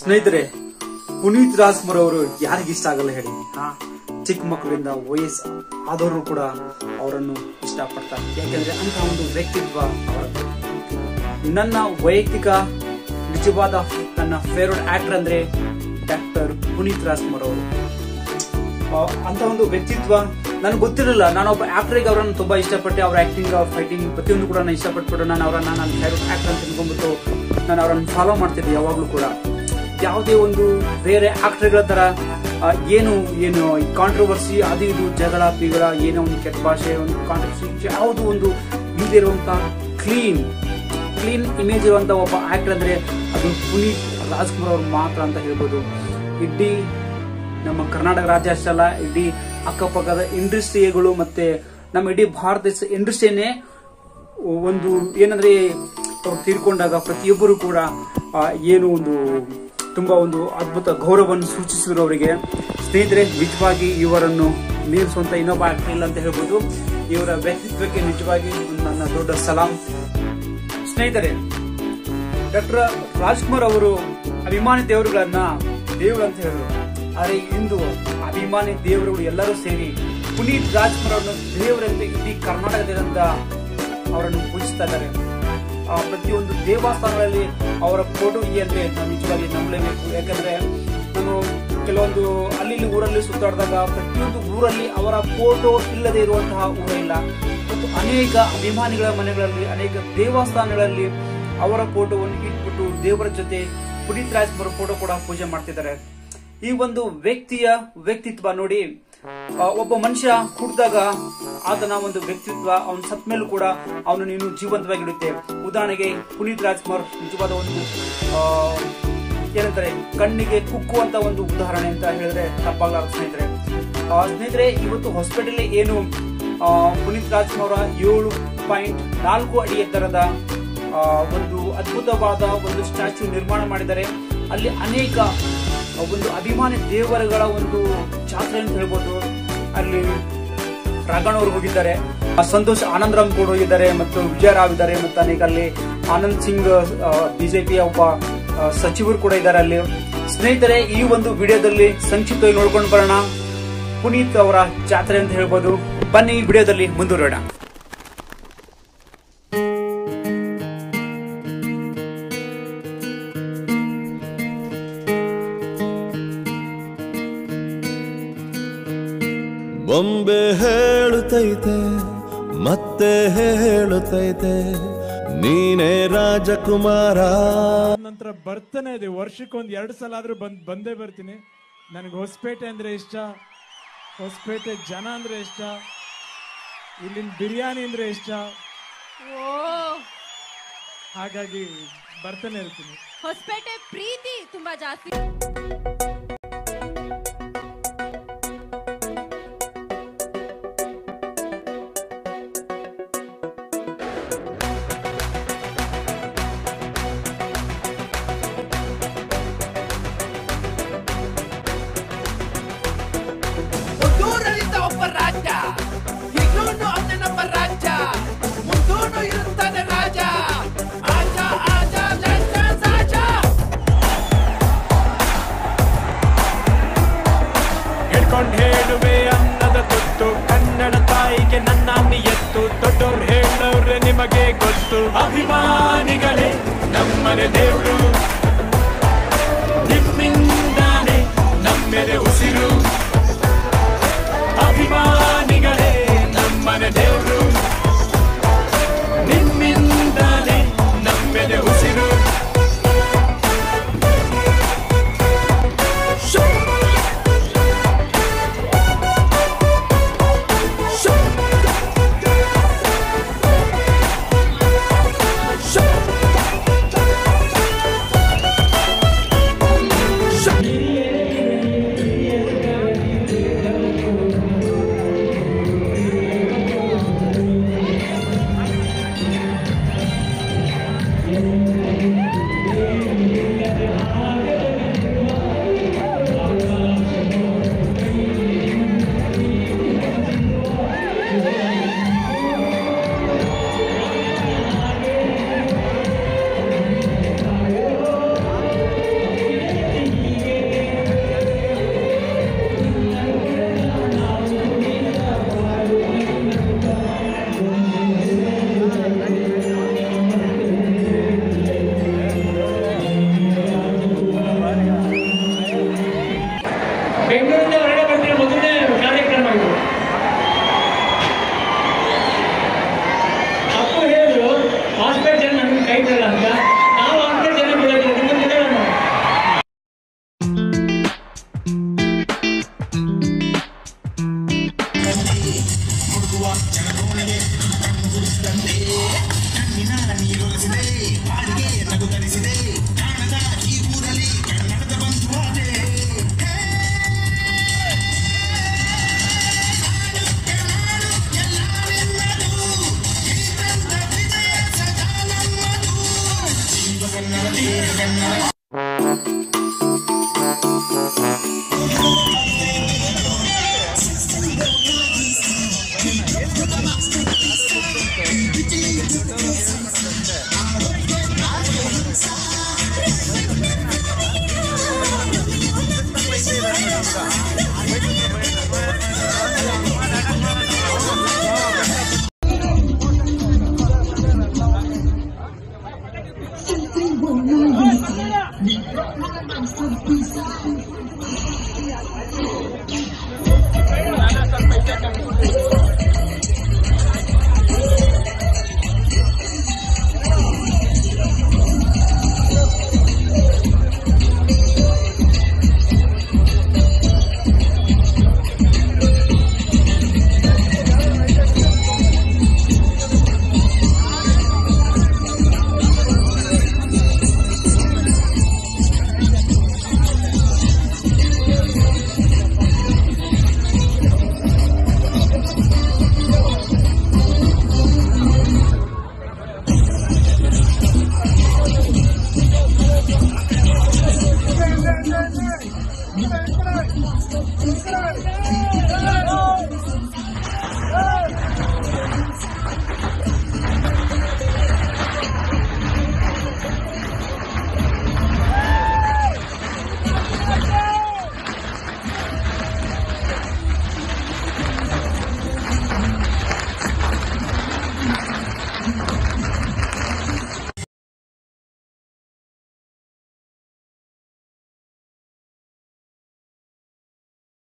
ಸ್ನೇಹಿತರೆ ಪುನೀತ್ ರಾಜ್ಕುಮಾರ್ ಅವರು ಯಾರಿಗೆ ಇಷ್ಟ ಆಗಲ್ಲ ಹೇಳಿ ಹಾ ಚಿಕ್ಕ ಮಕ್ಕಳಿಂದ ವಯಸ್ಸು ಆದವರು ಕೂಡ ಅವರನ್ನು ಇಷ್ಟಪಡ್ತಾರೆ ಯಾಕೆಂದ್ರೆ ಅಂತ ಒಂದು ವ್ಯಕ್ತಿತ್ವ ಅವರದ್ದು ನನ್ನ ವೈಯಕ್ತಿಕ ನಿಜವಾದ ನನ್ನ ಫೇವ್ರೆಟ್ ಆಕ್ಟರ್ ಅಂದ್ರೆ ಡಾಕ್ಟರ್ ಪುನೀತ್ ರಾಜ್ಕುಮಾರ್ ಅವರು ಆ, ಅಂತ ಒಂದು ವ್ಯಕ್ತಿತ್ವ ನನಗೆ ಗೊತ್ತಿರಲಿಲ್ಲ ನಾನು ಒಬ್ಬ ಆಕ್ಟರ್ಗೆ ಅವರನ್ನು ತುಂಬಾ ಇಷ್ಟಪಟ್ಟೆ ಅವ್ರ ಆಕ್ಟಿಂಗ್ ಅವ್ರ ಫೈಟಿಂಗ್ ಪ್ರತಿಯೊಂದು ಕೂಡ ನಾನು ಇಷ್ಟಪಟ್ಬಿಟ್ಟು ನಾನು ಅವರನ್ನ ನನ್ನ ಫೇವ್ರೆಟ್ ಆಕ್ಟರ್ ಅಂತ ತಿಳ್ಕೊಂಡ್ಬಿಟ್ಟು ನಾನು ಅವರನ್ನು ಫಾಲೋ ಮಾಡ್ತಿದ್ದೆ ಯಾವಾಗಲೂ ಕೂಡ ಯಾವುದೇ ಒಂದು ಬೇರೆ ಆಕ್ಟರ್ಗಳ ತರ ಆ, ಏನು ಏನು ಕಾಂಟ್ರವರ್ಸಿ ಅದು ಇದು ಜಗಳ ಪಿಗಳ ಏನೋ ಒಂದು ಕೆಟ್ಟ ಭಾಷೆ ಒಂದು ಕಾಂಟ್ರವರ್ಸಿ ಯಾವುದು ಒಂದು ಇಲ್ದಿರುವಂತ ಕ್ಲೀನ್ ಕ್ಲೀನ್ ಇಮೇಜ್ ಇರುವಂತ ಒಬ್ಬ ಆಕ್ಟರ್ ಅಂದ್ರೆ ಅದು ಪುನೀತ್ ರಾಜ್ಕುಮಾರ್ ಅವ್ರು ಮಾತ್ರ ಅಂತ ಹೇಳ್ಬೋದು ಇಡೀ ನಮ್ಮ ಕರ್ನಾಟಕ ರಾಜ್ಯ ಅಷ್ಟೇ ಅಲ್ಲ ಇಡೀ ಅಕ್ಕಪಕ್ಕದ ಇಂಡಸ್ಟ್ರಿಗಳು ಮತ್ತೆ ನಮ್ಮ ಇಡೀ ಭಾರತ ದೇಶ ಇಂಡಸ್ಟ್ರಿಯನ್ನೇ ಒಂದು ಏನಂದ್ರೆ ಅವ್ರು ತೀರ್ಕೊಂಡಾಗ ಪ್ರತಿಯೊಬ್ಬರು ಕೂಡ ಆ, ಏನು ಒಂದು ತುಂಬಾ ಒಂದು ಅದ್ಭುತ ಗೌರವವನ್ನು ಸೂಚಿಸಿದ್ರು ಅವರಿಗೆ ಸ್ನೇಹಿತರೆ ನಿಜವಾಗಿ ಇವರನ್ನು ಮೀರಿಸುವಂತ ಇನ್ನೊಬ್ಬ ಆಕ್ಟರ್ ಇಲ್ಲ ಅಂತ ಹೇಳ್ಬೋದು ಇವರ ವ್ಯಕ್ತಿತ್ವಕ್ಕೆ ನಿಜವಾಗಿ ಒಂದು ನನ್ನ ದೊಡ್ಡ ಸಲಾಂ ಸ್ನೇಹಿತರೆ ಡಾಕ್ಟರ್ ರಾಜ್ಕುಮಾರ್ ಅವರು ಅಭಿಮಾನಿ ದೇವರುಗಳನ್ನ ದೇವರು ಅಂತ ಹೇಳಿದ್ರು ಆದರೆ ಇಂದು ಅಭಿಮಾನಿ ದೇವರುಗಳು ಎಲ್ಲರೂ ಸೇರಿ ಪುನೀತ್ ರಾಜ್ಕುಮಾರ್ ಅವರನ್ನು ದೇವರಂತೆ ಇಡೀ ಕರ್ನಾಟಕದಾದ್ಯಂತ ಅವರನ್ನು ಪೂಜಿಸ್ತಾ ಇದ್ದಾರೆ ಆ, ಪ್ರತಿಯೊಂದು ದೇವಸ್ಥಾನಗಳಲ್ಲಿ ಅವರ ಫೋಟೋ ಇದೆ ಅಂದ್ರೆ ನಾವು ನಿಜವಾಗಿ ನಂಬಲೇಬೇಕು ಯಾಕಂದ್ರೆ ನಾನು ಕೆಲವೊಂದು ಅಲ್ಲಿ ಇಲ್ಲಿ ಊರಲ್ಲಿ ಸುತ್ತಾಡಿದಾಗ ಪ್ರತಿಯೊಂದು ಊರಲ್ಲಿ ಅವರ ಫೋಟೋ ಇಲ್ಲದೆ ಇರುವಂತಹ ಊರೇ ಇಲ್ಲ ಮತ್ತು ಅನೇಕ ಅಭಿಮಾನಿಗಳ ಮನೆಗಳಲ್ಲಿ ಅನೇಕ ದೇವಸ್ಥಾನಗಳಲ್ಲಿ ಅವರ ಫೋಟೋವನ್ನು ಇಟ್ಬಿಟ್ಟು ದೇವರ ಜೊತೆ ಪುನೀತ್ ರಾಜ್ಕುಮಾರ್ ಫೋಟೋ ಕೂಡ ಪೂಜೆ ಮಾಡ್ತಿದ್ದಾರೆ ಈ ಒಂದು ವ್ಯಕ್ತಿಯ ವ್ಯಕ್ತಿತ್ವ ನೋಡಿ ಆ, ಒಬ್ಬ ಮನುಷ್ಯ ಹುಟ್ಟಿದಾಗ ಆತನ ಒಂದು ವ್ಯಕ್ತಿತ್ವ ಅವನ ಸತ್ ಮೇಲೂ ಕೂಡ ಅವನು ನೀನು ಜೀವಂತವಾಗಿಡುತ್ತೆ ಉದಾಹರಣೆಗೆ ಪುನೀತ್ ರಾಜ್ಕುಮಾರ್ ನಿಜವಾದ ಒಂದು ಆ, ಏನಂತಾರೆ ಕಣ್ಣಿಗೆ ಕುಕ್ಕುವಂತ ಒಂದು ಉದಾಹರಣೆ ಅಂತ ಹೇಳಿದ್ರೆ ತಪ್ಪಾಗಲಾರ ಸ್ನೇಹಿತರೆ ಆ, ಸ್ನೇಹಿತರೆ ಇವತ್ತು ಹಾಸ್ಪಿಟಲ್ ಏನು ಆ, ಪುನೀತ್ ರಾಜ್ಕುಮಾರ್ ಅವರ ಏಳು ಪಾಯಿಂಟ್ ನಾಲ್ಕು ಅಡಿ ಎತ್ತರದ ಆ, ಒಂದು ಅದ್ಭುತವಾದ ಒಂದು ಸ್ಟ್ಯಾಚ್ಯೂ ನಿರ್ಮಾಣ ಮಾಡಿದ್ದಾರೆ ಅಲ್ಲಿ ಅನೇಕ ಒಂದು ಅಭಿಮಾನಿ ದೇವರುಗಳ ಒಂದು ಜಾತ್ರೆ ಅಂತ ಹೇಳ್ಬೋದು ಅಲ್ಲಿ ರಾಘಣ್ಣ ಅವರು ಹೋಗಿದ್ದಾರೆ ಆ, ಸಂತೋಷ್ ಆನಂದರಾಮ್ ಕೂಡ ಹೋಗಿದ್ದಾರೆ ಮತ್ತು ವಿಜಯರಾವ್ ಇದ್ದಾರೆ ಮತ್ತು ಅನೇಕ ಅಲ್ಲಿ ಆನಂದ್ ಸಿಂಗ್ ಬಿಜೆಪಿಯ ಒಬ್ಬ ಆ, ಸಚಿವರು ಕೂಡ ಇದ್ದಾರೆ ಅಲ್ಲಿ ಸ್ನೇಹಿತರೆ ಈ ಒಂದು ವಿಡಿಯೋದಲ್ಲಿ ಸಂಕ್ಷಿಪ್ತವಾಗಿ ನೋಡ್ಕೊಂಡು ಬರೋಣ ಪುನೀತ್ ಅವರ ಜಾತ್ರೆ ಅಂತ ಹೇಳ್ಬೋದು ಬನ್ನಿ ಈ ವಿಡಿಯೋದಲ್ಲಿ ಮುಂದುವರೋಣ ಬೊಂಬೆ ಹೇಳುತ್ತೈತೆ ಮತ್ತೆ ಹೇಳುತ್ತೈತೆ ನೀನೇ ರಾಜಕುಮಾರ ನಂತರ ಬರ್ತಾನೆ ಇದೆ ವರ್ಷಕ್ಕೊಂದು ಎರಡು ಸಲ ಆದ್ರೂ ಬಂದ್ ಬಂದೇ ಬರ್ತೀನಿ ನನಗೆ ಹೊಸಪೇಟೆ ಅಂದ್ರೆ ಇಷ್ಟ ಹೊಸಪೇಟೆ ಜನ ಅಂದ್ರೆ ಇಷ್ಟ ಇಲ್ಲಿನ ಬಿರಿಯಾನಿ ಅಂದ್ರೆ ಇಷ್ಟ ಓ ಹಾಗಾಗಿ ಬರ್ತಾನೆ ಇರ್ತೀನಿ ಹೊಸಪೇಟೆ ಪ್ರೀತಿ ತುಂಬಾ ಜಾಸ್ತಿ ಮುಂದೂರಲಿದ್ದ ಒಬ್ಬ ರಾಜ ಈಗಲೂ ಅವನೊಬ್ಬ ರಾಜ ಮುಂದೂನು ಇರುತ್ತಾನೆ ರಾಜ ಆಜ ಆಜ ಲಂಚ ಸಾಜ ಹಿಡ್ಕೊಂಡು ಹೇಳುವೆ ಅನ್ನದ ತುತ್ತು ಕನ್ನಡ ತಾಯಿಗೆ ನನ್ನ ಎತ್ತು ದೊಡ್ಡವ್ರು ಹೇಳೋರೆ ನಿಮಗೆ ಗೊತ್ತು ಅಭಿಮಾನಿಗಳೇ ನಮ್ಮನೆ ದೇವ್ರು ನಿಮ್ಮಿಂದಾನೆ ನಮ್ಮೆದೆ ಉಸಿರು ಅಭಿಮಾನಿಗಳೇ ನಮ್ಮನೆ ದೇವ್ರು ನಿಮ್ಮಿಂದಾನೆ ನಮ್ಮೆದೆ ಉಸಿರು Something will not be